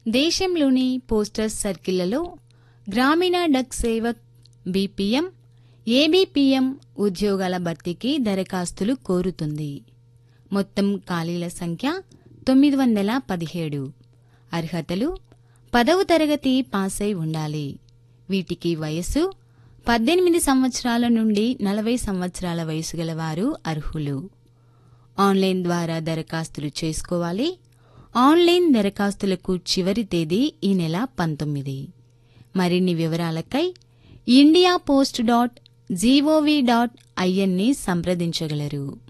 దేశంలోని పోస్టల్ సర్కిళ్లలో గ్రామీణ duck Sevak BPM ABPM ఉద్యోగాల భర్తీకి దరఖాస్తులు కోరుతుంది మొత్తం ఖాళీల సంఖ్య తొమ్మిది వందల పదిహేడు అర్హతలు పదవ తరగతి పాస్ అయి ఉండాలి వీటికి వయస్సు పద్దెనిమిది సంవత్సరాల నుండి నలభై సంవత్సరాల వయసు గల వారు అర్హులు ఆన్లైన్ ద్వారా దరఖాస్తులు చేసుకోవాలి ఆన్లైన్ దరఖాస్తులకు చివరి తేదీ ఈ నెల పంతొమ్మిది మరిన్ని వివరాలకై India post dot G O V dot ఐఎన్ని సంప్రదించగలరు